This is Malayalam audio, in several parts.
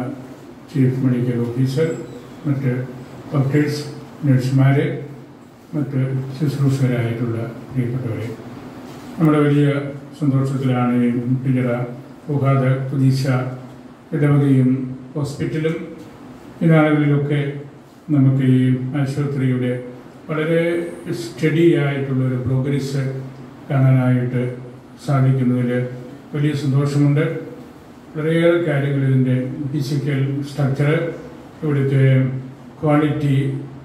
ചീഫ് മെഡിക്കൽ ഓഫീസർ മറ്റ് ഡോക്ടേഴ്സ് നഴ്സുമാർ മറ്റ് ശുശ്രൂഷകരായിട്ടുള്ള പ്രിയപ്പെട്ടവരെ നമ്മുടെ വലിയ സന്തോഷത്തിലാണ് ഈ പിഞ്ചറ ഉഹാദ പ്രതീക്ഷ ഇടവകയും ഹോസ്പിറ്റലും ഈ നാളുകളിലൊക്കെ നമുക്ക് ഈ ആശുപത്രിയുടെ വളരെ സ്റ്റഡി ആയിട്ടുള്ള ഒരു പ്രോഗ്രസ് കാണാനായിട്ട് സാധിക്കുന്നതിൽ വലിയ സന്തോഷമുണ്ട് വളരെയേറെ കാര്യങ്ങൾ ഇതിൻ്റെ ഫിസിക്കൽ സ്ട്രക്ചർ ഇവിടുത്തെ ക്വാളിറ്റി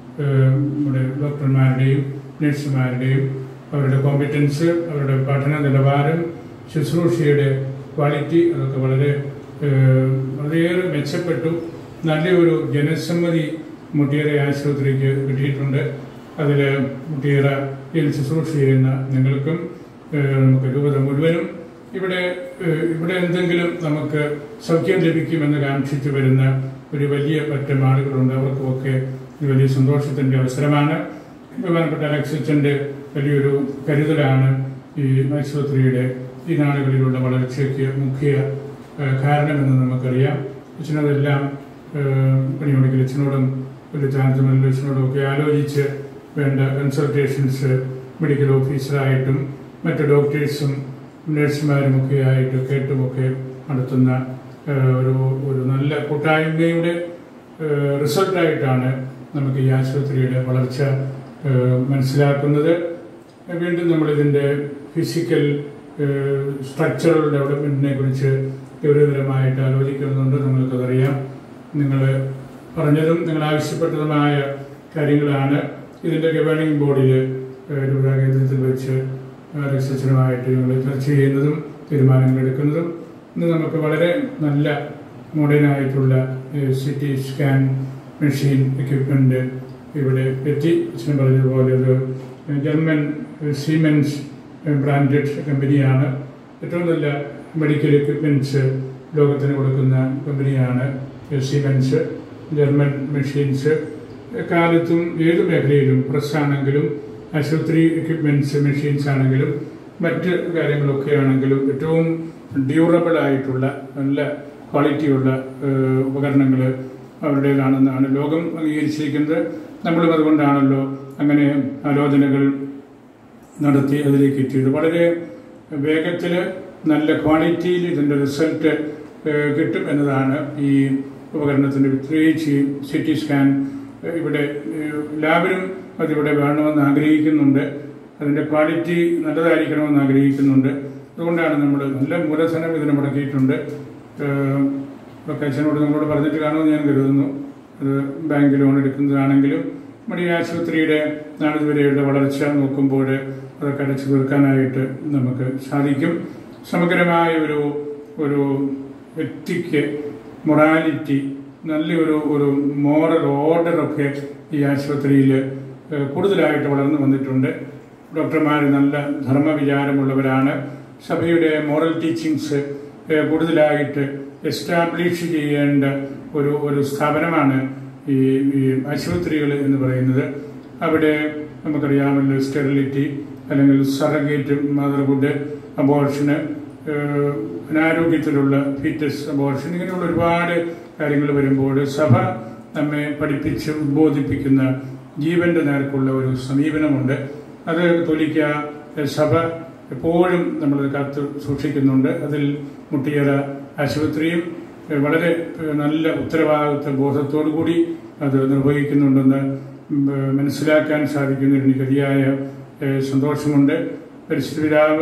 നമ്മുടെ ഡോക്ടർമാരുടെയും നഴ്സുമാരുടെയും അവരുടെ കോമ്പറ്റൻസ് അവരുടെ പഠന നിലവാരം ശുശ്രൂഷയുടെ ക്വാളിറ്റി അതൊക്കെ വളരെ ഏഹ്, വളരെയേറെ മെച്ചപ്പെട്ടു നല്ലൊരു ജനസമ്മതി മുട്ടിയേറെ ആശുപത്രിക്ക് കിട്ടിയിട്ടുണ്ട് അതിൽ മുട്ടിയേറയിൽ ശുശ്രൂഷ ചെയ്യുന്ന നിങ്ങൾക്കും ഏഹ്, നമുക്ക് രൂപത മുഴുവനും ഇവിടെ ഏഹ്, ഇവിടെ എന്തെങ്കിലും നമുക്ക് സൗഖ്യം ലഭിക്കുമെന്ന് കാക്ഷിച്ചു വരുന്ന ഒരു വലിയ പറ്റം ആളുകളുണ്ട് അവർക്കുമൊക്കെ ഇത് വലിയ സന്തോഷത്തിന്റെ അവസരമാണ് ബഹുമാനപ്പെട്ട അലക്സിച്ചന്റെ വലിയൊരു കരുതലാണ് ഈ ആശുപത്രിയുടെ ഈ നാടുകളിലുള്ള വളർച്ചയ്ക്ക് മുഖ്യ ഏഹ്, കാരണമെന്ന് നമുക്കറിയാം അച്ഛനതെല്ലാം പണിയൊടുക്കൽ അച്ഛനോടും വലിയ ചാൻസലർ അച്ഛനോടും ഒക്കെ ആലോചിച്ച് വേണ്ട കൺസൾട്ടേഷൻസ് മെഡിക്കൽ ഓഫീസറായിട്ടും മറ്റ് ഡോക്ടേഴ്സും നഴ്സുമാരും ഒക്കെ ആയിട്ട് കേട്ടുമൊക്കെ നടത്തുന്ന ഏഹ്, ഒരു ഒരു നല്ല കൂട്ടായ്മയുടെ ഏഹ്, റിസൾട്ടായിട്ടാണ് നമുക്ക് ഈ ആശുപത്രിയുടെ വളർച്ച ഏഹ്, മനസ്സിലാക്കുന്നത് വീണ്ടും നമ്മളിതിൻ്റെ ഫിസിക്കൽ സ്ട്രക്ചറൽ ഡെവലപ്മെൻറ്റിനെ കുറിച്ച് ഗൗരവതരമായിട്ട് ആലോചിക്കുന്നുണ്ട് നിങ്ങൾക്കതറിയാം നിങ്ങൾ പറഞ്ഞതും നിങ്ങൾ ആവശ്യപ്പെട്ടതുമായ കാര്യങ്ങളാണ് ഇതിൻ്റെ ഗവേണിംഗ് ബോർഡിൽ രൂപതാ കേന്ദ്രത്തിൽ വെച്ച് രജിസ്ട്രേഷനുമായിട്ട് ഞങ്ങൾ ചർച്ച ചെയ്യുന്നതും തീരുമാനങ്ങൾ എടുക്കുന്നതും ഇന്ന് നമുക്ക് വളരെ നല്ല മോഡേൺ ആയിട്ടുള്ള C T scan machine equipment ഇവിടെ എത്തി അച്ഛൻ പറഞ്ഞതുപോലെ അത് ജർമ്മൻ സീമെൻസ് ബ്രാൻഡഡ് കമ്പനിയാണ് ഏറ്റവും നല്ല മെഡിക്കൽ എക്യുപ്മെന്റ്സ് ലോകത്തിന് കൊടുക്കുന്ന കമ്പനിയാണ് സീമെൻസ് ജർമ്മൻ മെഷീൻസ് കാലത്തും ഏത് മേഖലയിലും പ്രസ് ആണെങ്കിലും ആശുപത്രി എക്യുപ്മെന്റ്സ് മെഷീൻസ് ആണെങ്കിലും മറ്റ് കാര്യങ്ങളൊക്കെ ആണെങ്കിലും ഏറ്റവും ഡ്യൂറബിൾ ആയിട്ടുള്ള നല്ല ക്വാളിറ്റിയുള്ള ഉപകരണങ്ങൾ അവരുടേതാണെന്നാണ് ലോകം അംഗീകരിച്ചിരിക്കുന്നത് നമ്മളും അതുകൊണ്ടാണല്ലോ അങ്ങനെ ആലോചനകൾ നടത്തി അതിലേക്ക് എത്തിയത് വളരെ വേഗത്തിൽ നല്ല ക്വാളിറ്റിയിൽ ഇതിൻ്റെ റിസൾട്ട് കിട്ടും എന്നതാണ് ഈ ഉപകരണത്തിൻ്റെ പ്രത്യേകിച്ച് ഈ സി ടി സ്കാൻ ഏഹ് ഇവിടെ ഏഹ് ലാബിലും അതിവിടെ വേണമെന്ന് ആഗ്രഹിക്കുന്നുണ്ട് അതിൻ്റെ ക്വാളിറ്റി നല്ലതായിരിക്കണമെന്ന് ആഗ്രഹിക്കുന്നുണ്ട് അതുകൊണ്ടാണ് നമ്മൾ നല്ല മൂലധനം ഇതിന് മുടക്കിയിട്ടുണ്ട് ഏഹ് ഒക്കെ അച്ഛനോട് നമ്മളോട് പറഞ്ഞിട്ട് കാണുമെന്ന് ഞാൻ കരുതുന്നു അത് ബാങ്ക് ലോൺ എടുക്കുന്നതാണെങ്കിലും നമ്മുടെ ഈ ആശുപത്രിയുടെ നാളിതുവരെയുള്ള വളർച്ച നോക്കുമ്പോൾ അതൊക്കെ അടച്ചു തീർക്കാനായിട്ട് നമുക്ക് സാധിക്കും സമഗ്രമായ ഒരു ഒരു വ്യക്തിക്ക് മൊറാലിറ്റി നല്ലൊരു ഒരു മോറൽ ഓർഡറൊക്കെ ഈ ആശുപത്രിയിൽ ഏഹ്, കൂടുതലായിട്ട് വളർന്നു വന്നിട്ടുണ്ട് ഡോക്ടർമാർ നല്ല ധർമ്മവിചാരമുള്ളവരാണ് സഭയുടെ മോറൽ ടീച്ചിങ്സ് ഏഹ്, കൂടുതലായിട്ട് എസ്റ്റാബ്ലിഷ് ചെയ്യേണ്ട ഒരു ഒരു സ്ഥാപനമാണ് ഈ ഈ ആശുപത്രികൾ എന്ന് പറയുന്നത് അവിടെ നമുക്കറിയാമല്ലോ സ്റ്റെറിലിറ്റി അല്ലെങ്കിൽ സറഗേറ്റ് മദർഹുഡ് അബോർഷന് ഏഹ്, അനാരോഗ്യത്തിലുള്ള ഫീറ്റസ് അബോർഷൻ ഇങ്ങനെയുള്ള ഒരുപാട് കാര്യങ്ങൾ വരുമ്പോൾ സഭ നമ്മെ പഠിപ്പിച്ച് ഉദ്ബോധിപ്പിക്കുന്ന ജീവന്റെ നേർക്കുള്ള ഒരു സമീപനമുണ്ട് അത് തൊലിക്ക സഭ എപ്പോഴും നമ്മൾ കാത്തു സൂക്ഷിക്കുന്നുണ്ട് അതിൽ മുട്ടിയറ ആശുപത്രിയും ഏഹ്, വളരെ ഏഹ്, നല്ല ഉത്തരവാദിത്വ ബോധത്തോടു കൂടി അത് നിർവഹിക്കുന്നുണ്ടെന്ന് ഉം, ഏഹ്, മനസ്സിലാക്കാൻ സാധിക്കുന്നതിൽ എനിക്ക് അതിയായ ഏഹ്, സന്തോഷമുണ്ട് പരിശുദ്ധ പിതാവ്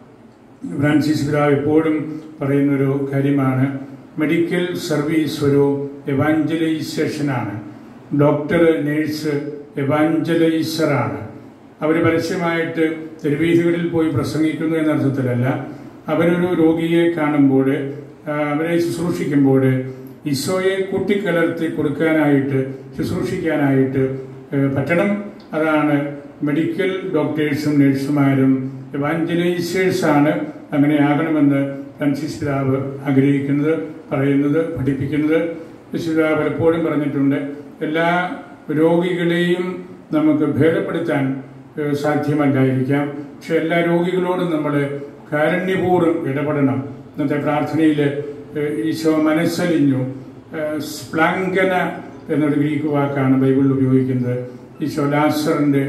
ഫ്രാൻസിസ് പിതാവ് എപ്പോഴും പറയുന്നൊരു കാര്യമാണ് മെഡിക്കൽ സർവീസ് ഒരു എവാഞ്ചലൈസേഷനാണ് ഡോക്ടർ നേഴ്സ് എവാഞ്ചലൈസറാണ് അവർ പരസ്യമായിട്ട് തെരുവീഥികളിൽ പോയി പ്രസംഗിക്കുന്നു എന്ന അർത്ഥത്തിലല്ല അവരൊരു രോഗിയെ കാണുമ്പോൾ ആ, അവരെ ശുശ്രൂഷിക്കുമ്പോൾ ഈശോയെ കൂട്ടിക്കലർത്തി കൊടുക്കാനായിട്ട് ശുശ്രൂഷിക്കാനായിട്ട് ഏ, പറ്റണം അതാണ് മെഡിക്കൽ ഡോക്ടേഴ്സും നഴ്സുമാരും എവാഞ്ചലൈസേഴ്സാണ് അങ്ങനെ ആകണമെന്ന് ഫ്രാൻസിസ് പിതാവ് ആഗ്രഹിക്കുന്നത് പറയുന്നത് പഠിപ്പിക്കുന്നത് പിതാവ് പലപ്പോഴും പറഞ്ഞിട്ടുണ്ട് എല്ലാ രോഗികളെയും നമുക്ക് ഭേദപ്പെടുത്താൻ ഏഹ്, സാധ്യമല്ലായിരിക്കാം പക്ഷെ എല്ലാ രോഗികളോടും നമ്മൾ കാരുണ്യപൂർവ്വം ഇടപെടണം ഇന്നത്തെ പ്രാർത്ഥനയിൽ ഈശോ മനസ്സലിഞ്ഞു സ്പ്ലാങ്കന എന്നൊരു ഗ്രീക്ക് വാക്കാണ് ബൈബിളിൽ ഉപയോഗിക്കുന്നത് ഈശോ ലാസറിന്റെ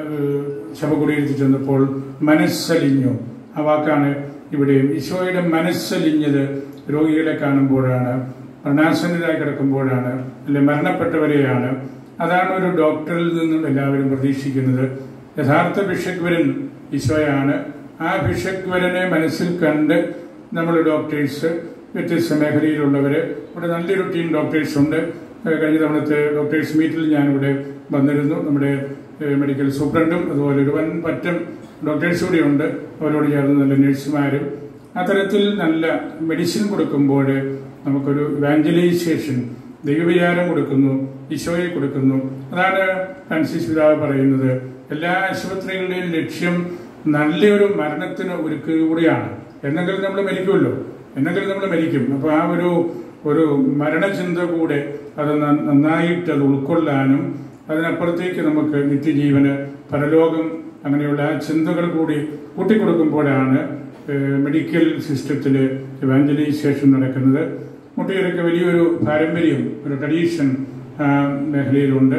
ശവകുടീരത്തിൽ ചെന്നപ്പോൾ മനസ്സലിഞ്ഞു ആ വാക്കാണ് ഇവിടെയും ഈശോയുടെ മനസ്സലിഞ്ഞത് രോഗികളെ കാണുമ്പോഴാണ് മരണാസന്നരായി കിടക്കുമ്പോഴാണ് അല്ലെ മരണപ്പെട്ടവരെയാണ് അതാണ് ഒരു ഡോക്ടറിൽ നിന്നും എല്ലാവരും പ്രതീക്ഷിക്കുന്നത് യഥാർത്ഥ ഭിഷഗ്വരൻ ഈശോയാണ് ആ ഭിഷഗ്വരനെ മനസ്സിൽ കണ്ട് നമ്മൾ ഡോക്ടേഴ്സ് വ്യത്യസ്ത മേഖലയിലുള്ളവര് ഇവിടെ നല്ലൊരു ടീം ഡോക്ടേഴ്സ് ഉണ്ട് ഏഹ് കഴിഞ്ഞ തവണത്തെ ഡോക്ടേഴ്സ് മീറ്റിൽ ഞാനിവിടെ വന്നിരുന്നു നമ്മുടെ ഏഹ് മെഡിക്കൽ സൂപ്രണ്ടും അതുപോലെ ഒരു വൻ പറ്റം ഡോക്ടേഴ്സ് കൂടി ഉണ്ട് അവരോട് ചേർന്ന് നല്ല നഴ്സുമാരും അത്തരത്തിൽ നല്ല മെഡിസിൻ കൊടുക്കുമ്പോൾ നമുക്കൊരു ഇവാഞ്ചലൈസേഷൻ ദൈവവിചാരം കൊടുക്കുന്നു ഈശോയെ കൊടുക്കുന്നു അതാണ് ഫ്രാൻസിസ് പിതാവ് പറയുന്നത് എല്ലാ ആശുപത്രികളുടെയും ലക്ഷ്യം നല്ലൊരു മരണത്തിന് ഒരുക്കുക കൂടിയാണ് എന്നെങ്കിലും നമ്മൾ മരിക്കുമല്ലോ എന്നെങ്കിലും നമ്മൾ മരിക്കും അപ്പൊ ആ ഒരു ഒരു മരണചിന്ത കൂടെ അത് ന- നന്നായിട്ട് അത് ഉൾക്കൊള്ളാനും അതിനപ്പുറത്തേക്ക് നമുക്ക് നിത്യജീവന് പരലോകം അങ്ങനെയുള്ള ആ ചിന്തകൾ കൂടി കൂട്ടിക്കൊടുക്കുമ്പോഴാണ് ഏഹ്, മെഡിക്കൽ സിസ്റ്റത്തിൽ ഇവാഞ്ചലൈസേഷൻ നടക്കുന്നത് മുട്ടിയരൊക്കെ വലിയൊരു പാരമ്പര്യം ഒരു ട്രഡീഷൻ ആ മേഖലയിലുണ്ട്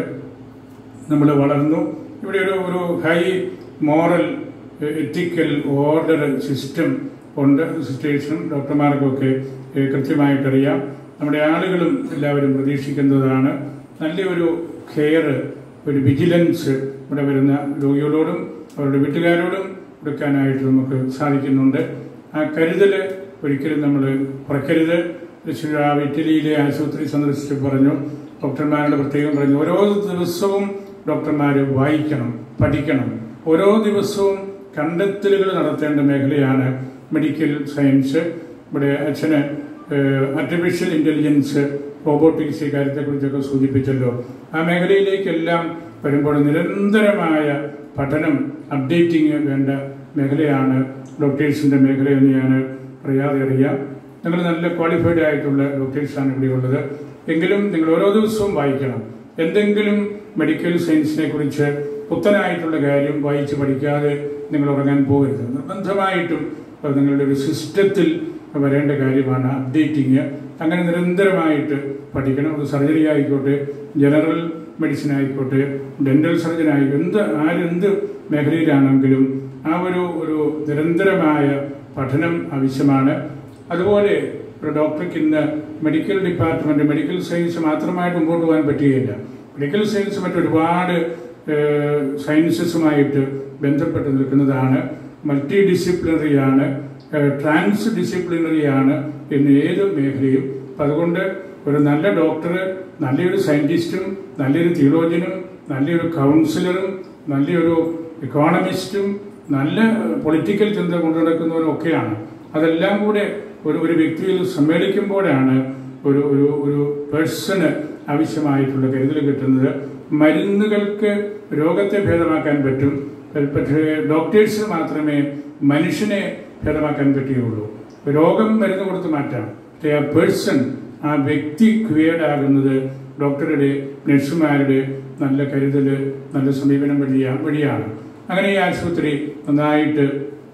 നമ്മൾ വളർന്നു ഇവിടെ ഒരു ഒരു high moral ethical order system ഉണ്ട് സിസ്റ്റേഴ്സും ഡോക്ടർമാർക്കൊക്കെ ഏഹ്, കൃത്യമായിട്ടറിയാം നമ്മുടെ ആളുകളും എല്ലാവരും പ്രതീക്ഷിക്കുന്നതാണ് നല്ലൊരു കെയർ ഒരു വിജിലൻസ് ഇവിടെ വരുന്ന രോഗികളോടും അവരുടെ വീട്ടുകാരോടും കൊടുക്കാനായിട്ട് നമുക്ക് സാധിക്കുന്നുണ്ട് ആ കരുതൽ ഒരിക്കലും നമ്മൾ കുറയ്ക്കരുത് ശ്രീരാവ് ഇറ്റലിയിലെ ആശുപത്രി സന്ദർശിച്ച് പറഞ്ഞു ഡോക്ടർമാരുടെ പ്രത്യേകം പറഞ്ഞു ഓരോ ദിവസവും ഡോക്ടർമാർ വായിക്കണം പഠിക്കണം ഓരോ ദിവസവും കണ്ടെത്തലുകൾ നടത്തേണ്ട മേഖലയാണ് മെഡിക്കൽ സയൻസ് ഇവിടെ അച്ഛന് ആർട്ടിഫിഷ്യൽ ഇന്റലിജൻസ് റോബോട്ടിക്സ് കാര്യത്തെക്കുറിച്ചൊക്കെ സൂചിപ്പിച്ചല്ലോ ആ മേഖലയിലേക്കെല്ലാം വരുമ്പോൾ നിരന്തരമായ പഠനം അപ്ഡേറ്റിംഗ് വേണ്ട മേഖലയാണ് ഡോക്ടേഴ്സിന്റെ മേഖലയെന്ന് ഞാൻ അറിയാതെ അറിയാം നിങ്ങൾ നല്ല ക്വാളിഫൈഡ് ആയിട്ടുള്ള ഡോക്ടേഴ്സാണ് ഇവിടെ ഉള്ളത് എങ്കിലും നിങ്ങൾ ഓരോ ദിവസവും വായിക്കണം എന്തെങ്കിലും മെഡിക്കൽ സയൻസിനെ കുറിച്ച് പുത്തനായിട്ടുള്ള കാര്യം വായിച്ച് പഠിക്കാതെ നിങ്ങൾ ഉറങ്ങാൻ പോകരുത് നിർബന്ധമായിട്ടും അത് നിങ്ങളുടെ ഒരു സിസ്റ്റത്തിൽ വരേണ്ട കാര്യമാണ് അപ്ഡേറ്റിങ് അങ്ങനെ നിരന്തരമായിട്ട് പഠിക്കണം അത് സർജറി ആയിക്കോട്ടെ ജനറൽ മെഡിസിൻ ആയിക്കോട്ടെ ഡെന്റൽ സർജൻ ആയിക്കോട്ടെ എന്ത് ആരെന്ത് മേഖലയിലാണെങ്കിലും ആ ഒരു ഒരു നിരന്തരമായ പഠനം ആവശ്യമാണ് അതുപോലെ ഒരു ഡോക്ടർക്ക് ഇന്ന് മെഡിക്കൽ ഡിപ്പാർട്ട്മെന്റ് മെഡിക്കൽ സയൻസ് മാത്രമായിട്ട് മുമ്പോട്ട് പോകാൻ പറ്റുകയില്ല മെഡിക്കൽ സയൻസ് മറ്റൊരുപാട് ഏഹ്, സയൻസസുമായിട്ട് ബന്ധപ്പെട്ട് നിൽക്കുന്നതാണ് മൾട്ടി ഡിസിപ്ലിനറി ആണ് ഏഹ്, ട്രാൻസ് ഡിസിപ്ലിനറി ആണ് എന്ന് ഏത് മേഖലയും അപ്പം അതുകൊണ്ട് ഒരു നല്ല ഡോക്ടർ നല്ലൊരു സയന്റിസ്റ്റും നല്ലൊരു തിയോളജിനും നല്ലൊരു കൗൺസിലറും നല്ലൊരു ഇക്കോണമിസ്റ്റും നല്ല പൊളിറ്റിക്കൽ ചിന്ത കൊണ്ടു നടക്കുന്നവരും ഒക്കെയാണ് അതെല്ലാം കൂടെ ഒരു ഒരു വ്യക്തിയിൽ സമ്മേളിക്കുമ്പോഴാണ് ഒരു ഒരു ഒരു പേഴ്സണ് ആവശ്യമായിട്ടുള്ള കരുതൽ കിട്ടുന്നത് മരുന്നുകൾക്ക് രോഗത്തെ ഭേദമാക്കാൻ പറ്റും പക്ഷേ ഡോക്ടേഴ്സ് മാത്രമേ മനുഷ്യനെ ഭേദമാക്കാൻ പറ്റുകയുള്ളൂ രോഗം മരുന്ന് കൊടുത്ത് മാറ്റാം പക്ഷേ ആ പേഴ്സൺ ആ വ്യക്തി ക്രിയേഡ് ആകുന്നത് ഡോക്ടറുടെ നഴ്സുമാരുടെ നല്ല കരുതല് നല്ല സമീപനം വഴിയാ വഴിയാണ് അങ്ങനെ ഈ ആശുപത്രി നന്നായിട്ട്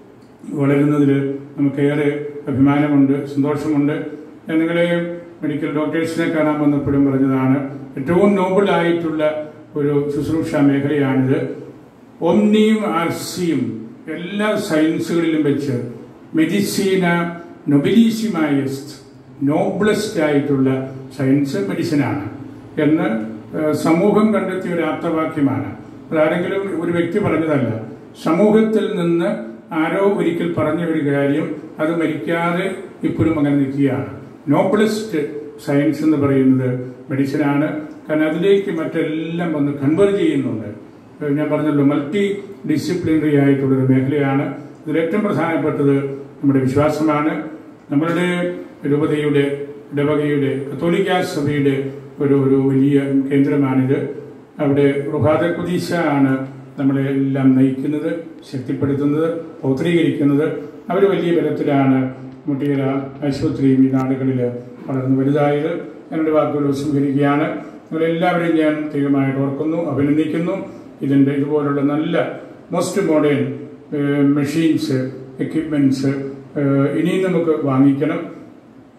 വളരുന്നതിൽ നമുക്കേറെ അഭിമാനമുണ്ട് സന്തോഷമുണ്ട് ഞാൻ നിങ്ങളെ മെഡിക്കൽ ഡോക്ടേഴ്സിനെ കാണാൻ വന്നപ്പോഴും പറഞ്ഞതാണ് ഏറ്റവും നോബിൾ ആയിട്ടുള്ള ഒരു ശുശ്രൂഷ മേഖലയാണിത് ഒന്നിയും ആർസിയും എല്ലാ സയൻസുകളിലും വെച്ച് മെഡിസീന നൊബിലീസിമായസ്റ്റ് നോബ്ലസ്റ്റ് ആയിട്ടുള്ള സയൻസ് മെഡിസിനാണ് എന്ന് ഏഹ്, സമൂഹം കണ്ടെത്തിയ ഒരു ആപ്തവാക്യമാണ് അതാരെങ്കിലും ഒരു വ്യക്തി പറഞ്ഞതല്ല സമൂഹത്തിൽ നിന്ന് ആരോ ഒരിക്കൽ പറഞ്ഞ ഒരു കാര്യം അത് മരിക്കാതെ ഇപ്പോഴും അങ്ങനെ നിൽക്കുകയാണ് നോബ്ലസ്റ്റ് സയൻസ് എന്ന് പറയുന്നത് മെഡിസിനാണ് കാരണം അതിലേക്ക് മറ്റെല്ലാം വന്ന് കൺവേർജ് ചെയ്യുന്നുണ്ട് ഏഹ് ഞാൻ പറഞ്ഞല്ലോ മൾട്ടി ഡിസിപ്ലിനറി ആയിട്ടുള്ളൊരു മേഖലയാണ് ഇതിൽ ഏറ്റവും പ്രധാനപ്പെട്ടത് നമ്മുടെ വിശ്വാസമാണ് നമ്മളുടെ രൂപതയുടെ ഇടവകയുടെ കത്തോലിക്ക സഭയുടെ ഒരു ഒരു വലിയ കേന്ദ്രമാണിത് അവിടെ റുഹാദ കുദീശ ആണ് നമ്മളെ എല്ലാം നയിക്കുന്നത് ശക്തിപ്പെടുത്തുന്നത് പൗത്രീകരിക്കുന്നത് അവർ വലിയ ബലത്തിലാണ് മുട്ടിയല ആശുപത്രിയും ഈ നാടുകളിൽ വളർന്നു വലുതായത് ഞങ്ങളുടെ വാക്കുകൾ ഉപസംഹരിക്കുകയാണ് നിങ്ങളെല്ലാവരെയും ഞാൻ ദൈവമായിട്ട് ഓർക്കുന്നു അഭിനന്ദിക്കുന്നു ഇതിൻ്റെ ഇതുപോലുള്ള നല്ല മോസ്റ്റ് മോഡേൺ മെഷീൻസ് എക്യുപ്മെൻറ്റ്സ് ഇനിയും നമുക്ക് വാങ്ങിക്കണം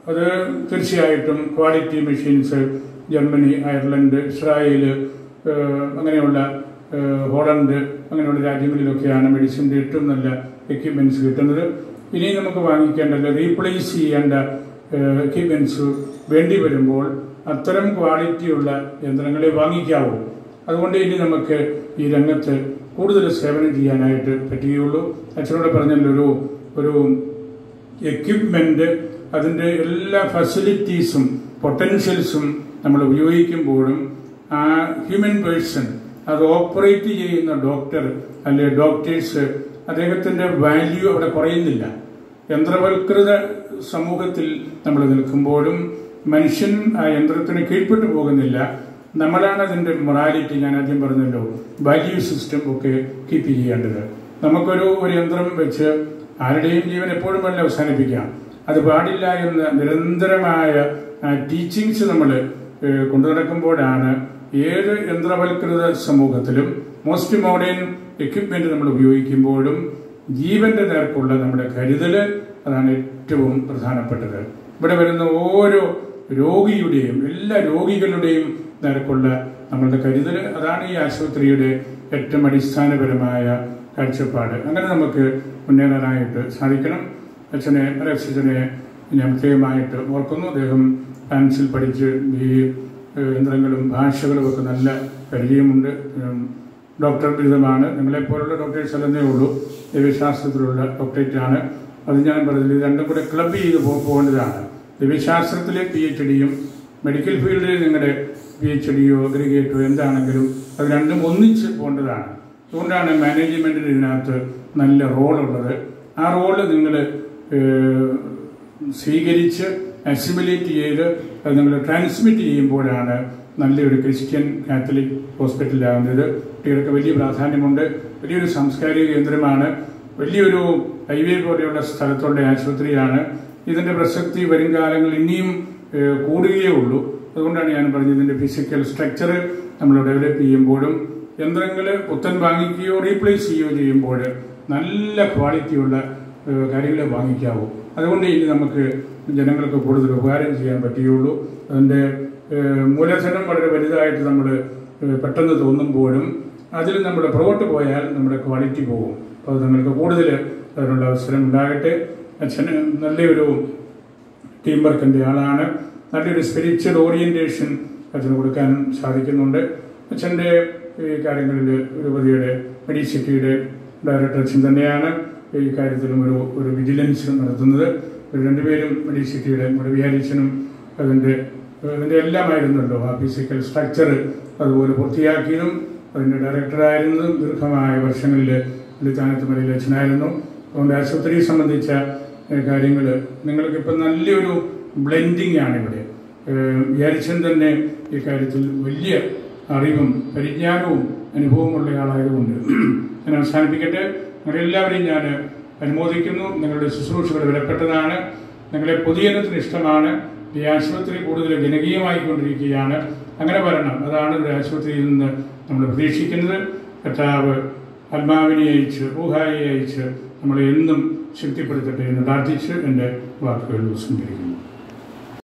അത് തീർച്ചയായിട്ടും quality machines Germany Ireland Israel ഏഹ്, അങ്ങനെയുള്ള ഏഹ്, ഹോളണ്ട് അങ്ങനെയുള്ള രാജ്യങ്ങളിലൊക്കെയാണ് മെഡിസിൻ്റെ ഏറ്റവും നല്ല എക്യുപ്മെന്റ്സ് കിട്ടുന്നത് ഇനി നമുക്ക് വാങ്ങിക്കേണ്ടത് റീപ്ലേസ് ചെയ്യേണ്ട എക്യുപ്മെന്റ്സ് വേണ്ടി വരുമ്പോൾ അത്തരം ക്വാളിറ്റിയുള്ള യന്ത്രങ്ങളെ വാങ്ങിക്കാവൂ അതുകൊണ്ട് ഇനി നമുക്ക് ഈ രംഗത്ത് കൂടുതൽ സേവനം ചെയ്യാനായിട്ട് പറ്റുകയുള്ളൂ അച്ഛനോട് പറഞ്ഞല്ലോ ഒരു ഒരു എക്യുപ്മെന്റ് അതിൻ്റെ എല്ലാ ഫെസിലിറ്റീസും പൊട്ടൻഷ്യൽസും നമ്മൾ ഉപയോഗിക്കുമ്പോഴും ആ ഹ്യൂമൻ പേഴ്സൺ അത് ഓപ്പറേറ്റ് ചെയ്യുന്ന ഡോക്ടർ അല്ലെ ഡോക്ടേഴ്സ് അദ്ദേഹത്തിന്റെ വാല്യൂ അവിടെ കുറയുന്നില്ല യന്ത്രവൽകൃത സമൂഹത്തിൽ നമ്മൾ നിൽക്കുമ്പോഴും മനുഷ്യൻ ആ യന്ത്രത്തിന് കീഴ്പ്പെട്ടു പോകുന്നില്ല നമ്മളാണ് അതിന്റെ മൊറാലിറ്റി ഞാൻ ആദ്യം പറഞ്ഞല്ലോ വാല്യൂ സിസ്റ്റം ഒക്കെ കീപ്പ് ചെയ്യേണ്ടത് നമുക്കൊരു ഒരു യന്ത്രം വെച്ച് ആരുടെയും ജീവൻ എപ്പോഴും വേണമെങ്കിൽ അവസാനിപ്പിക്കാം അത് പാടില്ല എന്ന നിരന്തരമായ ടീച്ചിങ്സ് നമ്മൾ കൊണ്ടു നടക്കുമ്പോഴാണ് ഏത് യന്ത്രവൽകൃത സമൂഹത്തിലും മോസ്റ്റ് മോഡേൺ എക്യുപ്മെന്റ് നമ്മൾ ഉപയോഗിക്കുമ്പോഴും ജീവന്റെ നേർക്കുള്ള നമ്മുടെ കരുതല് അതാണ് ഏറ്റവും പ്രധാനപ്പെട്ടത് ഇവിടെ വരുന്ന ഓരോ രോഗിയുടെയും എല്ലാ രോഗികളുടെയും നേർക്കുള്ള നമ്മളുടെ കരുതല് അതാണ് ഈ ആശുപത്രിയുടെ ഏറ്റവും അടിസ്ഥാനപരമായ കാഴ്ചപ്പാട് അങ്ങനെ നമുക്ക് മുന്നേറാനായിട്ട് സാധിക്കണം അച്ഛനെ അലക്സ് അച്ഛനെ ഞാൻ പ്രത്യേകമായിട്ട് ഓർക്കുന്നു അദ്ദേഹം ഫ്രാൻസിൽ പഠിച്ച് ഈ ഏഹ്, യന്ത്രങ്ങളും ഭാഷകളും ഒക്കെ നല്ല പരിചയമുണ്ട് ഉം, ഡോക്ടർ ബിരുദമാണ് നിങ്ങളെപ്പോലുള്ള ഡോക്ടേഴ്സ് അല്ലെന്നേ ഉള്ളൂ ദൈവശാസ്ത്രത്തിലുള്ള ഡോക്ടറേറ്റ് ആണ് അത് ഞാൻ പറഞ്ഞത് ഇത് രണ്ടും കൂടെ ക്ലബ് ചെയ്ത് പോ- പോകേണ്ടതാണ് ദൈവശാസ്ത്രത്തിലെ പി എച്ച് ഡിയും മെഡിക്കൽ ഫീൽഡിൽ നിങ്ങളുടെ പി എച്ച് ഡിയോ അഗ്രിഗേറ്റോ എന്താണെങ്കിലും അത് രണ്ടും ഒന്നിച്ച് പോകേണ്ടതാണ് അതുകൊണ്ടാണ് മാനേജ്മെന്റിന് ഇതിനകത്ത് നല്ല റോളുള്ളത് ആ റോള് നിങ്ങൾ സ്വീകരിച്ച് അസിമുലേറ്റ് ചെയ്ത് അത് നിങ്ങൾ ട്രാൻസ്മിറ്റ് ചെയ്യുമ്പോഴാണ് നല്ലൊരു ക്രിസ്ത്യൻ കാത്തലിക് ഹോസ്പിറ്റലാകുന്നത് കുട്ടികൾക്ക് വലിയ പ്രാധാന്യമുണ്ട് വലിയൊരു സാംസ്കാരിക കേന്ദ്രമാണ് വലിയൊരു ഹൈവേ പോലെയുള്ള സ്ഥലത്തുള്ള ആശുപത്രിയാണ് ഇതിന്റെ പ്രസക്തി വരും കാലങ്ങളിൽ ഇനിയും ഏഹ്, കൂടുകയേ ഉള്ളൂ അതുകൊണ്ടാണ് ഞാൻ പറഞ്ഞത് ഇതിന്റെ ഫിസിക്കൽ സ്ട്രക്ചർ നമ്മൾ ഡെവലപ്പ് ചെയ്യുമ്പോഴും യന്ത്രങ്ങൾ പുത്തൻ വാങ്ങിക്കുകയോ റീപ്ലേസ് ചെയ്യുകയോ ചെയ്യുമ്പോൾ നല്ല ക്വാളിറ്റിയുള്ള ഏഹ്, കാര്യങ്ങളെ വാങ്ങിക്കാവൂ അതുകൊണ്ട് ഇനി നമുക്ക് ജനങ്ങൾക്ക് കൂടുതൽ ഉപകാരം ചെയ്യാൻ പറ്റുകയുള്ളൂ അതിൻ്റെ ഏഹ്, മൂലധനം വളരെ വലുതായിട്ട് നമ്മൾ പെട്ടെന്ന് തോന്നുമ്പോഴും അതിൽ നമ്മൾ പുറകോട്ട് പോയാൽ നമ്മുടെ ക്വാളിറ്റി പോകും അപ്പോൾ അത് നിങ്ങൾക്ക് കൂടുതൽ അതിനുള്ള അവസരം ഉണ്ടാകട്ടെ അച്ഛന് നല്ലൊരു ടീം വർക്കിൻ്റെ ആളാണ് നല്ലൊരു സ്പിരിച്വൽ ഓറിയന്റേഷൻ അച്ഛന് കൊടുക്കാൻ സാധിക്കുന്നുണ്ട് അച്ഛൻ്റെ ഈ കാര്യങ്ങളിൽ രൂപതയുടെ മെഡിസിറ്റിയുടെ ഡയറക്ടർ അച്ഛൻ തന്നെയാണ് ഈ കാര്യത്തിലും ഒരു ഒരു വിജിലൻസ് നടത്തുന്നത് ഇവർ രണ്ടുപേരും മെഡിസിറ്റിയുടെ നമ്മുടെ വിഹാരിച്ചനും അതിൻ്റെ അതിൻ്റെ എല്ലാമായിരുന്നല്ലോ ആ ഫിസിക്കൽ സ്ട്രക്ചർ അതുപോലെ പൂർത്തിയാക്കിയതും അതിൻ്റെ ഡയറക്ടറായിരുന്നതും ദീർഘമായ വർഷങ്ങളിൽ വെള്ളിത്താനത്ത് മലയിൽ അച്ഛനായിരുന്നു അതുകൊണ്ട് ആശുപത്രിയെ സംബന്ധിച്ച കാര്യങ്ങൾ നിങ്ങൾക്കിപ്പോൾ നല്ലൊരു ബ്ലെൻഡിങ് ആണ് ഇവിടെ ഏഹ് വിചാരിച്ചൻ തന്നെ ഈ കാര്യത്തിൽ വലിയ അറിവും പരിജ്ഞാനവും അനുഭവമുള്ള ആളായതുകൊണ്ട് ഞാൻ അവസാനിപ്പിക്കട്ടെ നിങ്ങളെല്ലാവരെയും ഞാൻ അനുമോദിക്കുന്നു നിങ്ങളുടെ ശുശ്രൂഷകൾ വിലപ്പെട്ടതാണ് നിങ്ങളെ പൊതുജനത്തിന് ഇഷ്ടമാണ് ഈ ആശുപത്രി കൂടുതൽ ജനകീയമായിക്കൊണ്ടിരിക്കുകയാണ് അങ്ങനെ വരണം അതാണ് ഒരു ആശുപത്രിയിൽ നിന്ന് നമ്മൾ പ്രതീക്ഷിക്കുന്നത് കർത്താവ് ആത്മാവിനെ അയച്ച് ഊഹായെ അയച്ച് നമ്മളെ എന്നും ശക്തിപ്പെടുത്തട്ടെ എന്ന് പ്രാർത്ഥിച്ച് എൻ്റെ വാക്കുകൾ ഉപസംഹരിക്കുന്നു